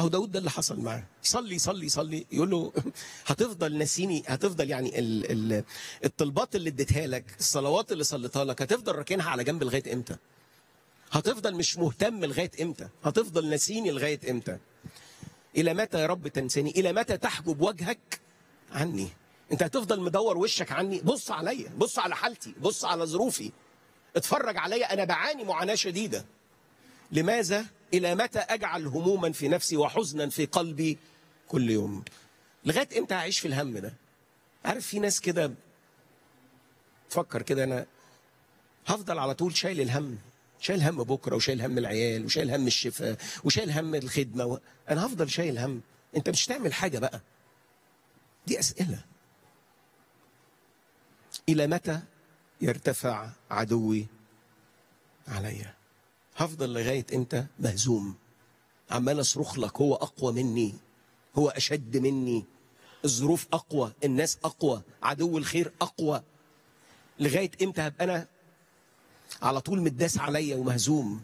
اهو داود ده اللي حصل معاه صلي صلي صلي يقول له هتفضل ناسيني هتفضل يعني ال ال الطلبات اللي اديتها لك الصلوات اللي صليتها لك هتفضل راكنها على جنب لغايه امتى هتفضل مش مهتم لغايه امتى هتفضل ناسيني لغايه امتى الى متى يا رب تنساني الى متى تحجب وجهك عني انت هتفضل مدور وشك عني بص عليا بص على حالتي بص على ظروفي اتفرج عليا انا بعاني معاناه شديده لماذا الى متى اجعل هموما في نفسي وحزنا في قلبي كل يوم لغايه امتى هعيش في الهم ده عارف في ناس كده تفكر كده انا هفضل على طول شايل الهم شايل هم بكره وشايل هم العيال وشايل هم الشفاء وشايل هم الخدمه و... انا هفضل شايل هم انت مش تعمل حاجه بقى دي اسئله الى متى يرتفع عدوي عليا هفضل لغايه امتى مهزوم عمال اصرخ لك هو اقوى مني هو اشد مني الظروف اقوى الناس اقوى عدو الخير اقوى لغايه امتى هبقى انا على طول متداس عليا ومهزوم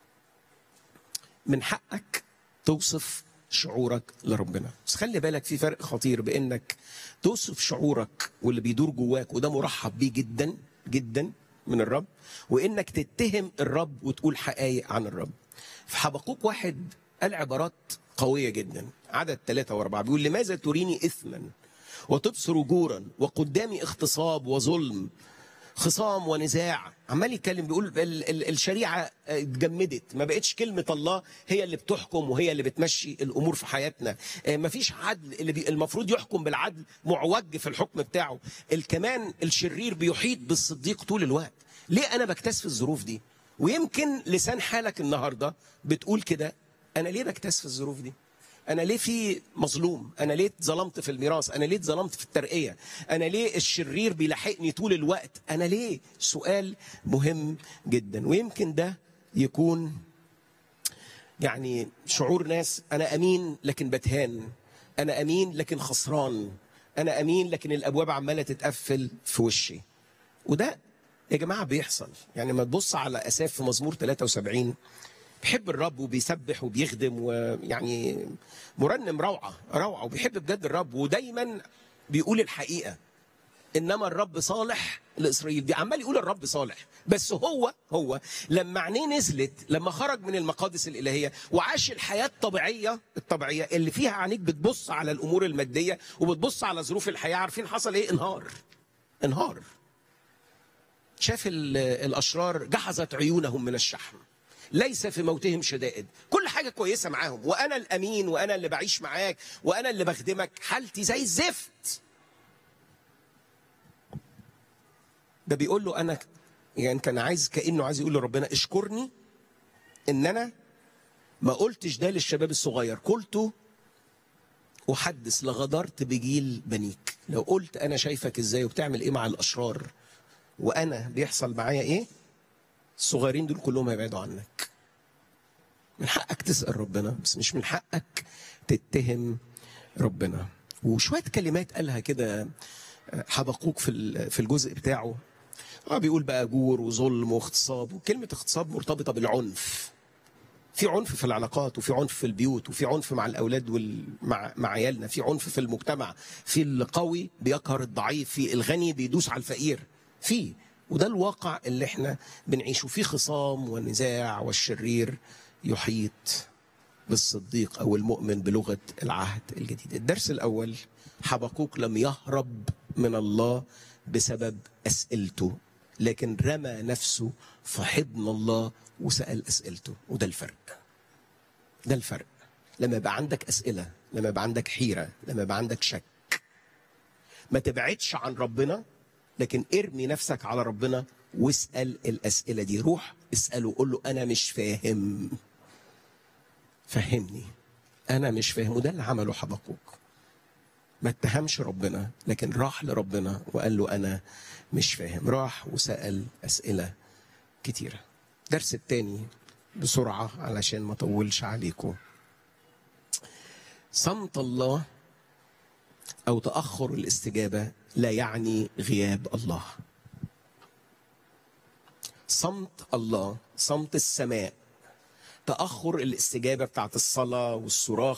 من حقك توصف شعورك لربنا بس خلي بالك في فرق خطير بانك توصف شعورك واللي بيدور جواك وده مرحب بيه جدا جدا من الرب وانك تتهم الرب وتقول حقائق عن الرب في حبقوق واحد قال عبارات قوية جدا عدد ثلاثة وأربعة بيقول لماذا تريني إثما وتبصر جورا وقدامي اغتصاب وظلم خصام ونزاع عمال يتكلم بيقول ال- ال- الشريعه اتجمدت ما بقتش كلمه الله هي اللي بتحكم وهي اللي بتمشي الامور في حياتنا آه، ما فيش عدل اللي بي المفروض يحكم بالعدل معوج في الحكم بتاعه الكمان الشرير بيحيط بالصديق طول الوقت ليه انا بكتسف الظروف دي ويمكن لسان حالك النهارده بتقول كده انا ليه بكتسف الظروف دي انا ليه في مظلوم انا ليه اتظلمت في الميراث انا ليه اتظلمت في الترقيه انا ليه الشرير بيلاحقني طول الوقت انا ليه سؤال مهم جدا ويمكن ده يكون يعني شعور ناس انا امين لكن بتهان انا امين لكن خسران انا امين لكن الابواب عماله تتقفل في وشي وده يا جماعه بيحصل يعني ما تبص على اساف في مزمور 73 بيحب الرب وبيسبح وبيخدم ويعني مرنم روعه روعه وبيحب بجد الرب ودايما بيقول الحقيقه انما الرب صالح لاسرائيل دي عمال يقول الرب صالح بس هو هو لما عينيه نزلت لما خرج من المقادس الالهيه وعاش الحياه الطبيعيه الطبيعيه اللي فيها عينيك بتبص على الامور الماديه وبتبص على ظروف الحياه عارفين حصل ايه انهار انهار شاف ال- الاشرار جحظت عيونهم من الشحم ليس في موتهم شدائد كل حاجه كويسه معاهم وانا الامين وانا اللي بعيش معاك وانا اللي بخدمك حالتي زي الزفت ده بيقول له انا يعني كان عايز كانه عايز يقول لربنا اشكرني ان انا ما قلتش ده للشباب الصغير قلته احدث لغدرت بجيل بنيك لو قلت انا شايفك ازاي وبتعمل ايه مع الاشرار وانا بيحصل معايا ايه الصغيرين دول كلهم هيبعدوا عنك من حقك تسال ربنا بس مش من حقك تتهم ربنا وشويه كلمات قالها كده حبقوك في ال- في الجزء بتاعه اه بيقول بقى جور وظلم واغتصاب وكلمه اغتصاب مرتبطه بالعنف في عنف في العلاقات وفي عنف في البيوت وفي عنف مع الاولاد وال... مع مع عيالنا في عنف في المجتمع في القوي بيقهر الضعيف في الغني بيدوس على الفقير في وده الواقع اللي احنا بنعيشه في خصام ونزاع والشرير يحيط بالصديق او المؤمن بلغه العهد الجديد الدرس الاول حبقوك لم يهرب من الله بسبب اسئلته لكن رمى نفسه في حضن الله وسال اسئلته وده الفرق ده الفرق لما يبقى عندك اسئله لما يبقى عندك حيره لما يبقى عندك شك ما تبعدش عن ربنا لكن ارمي نفسك على ربنا واسال الاسئله دي روح اساله قول له انا مش فاهم فهمني انا مش فاهم وده اللي عمله حبقوك ما اتهمش ربنا لكن راح لربنا وقال له انا مش فاهم راح وسال اسئله كتيره الدرس الثاني بسرعه علشان ما اطولش عليكم صمت الله او تاخر الاستجابه لا يعني غياب الله صمت الله صمت السماء تاخر الاستجابه بتاعت الصلاه والصراخ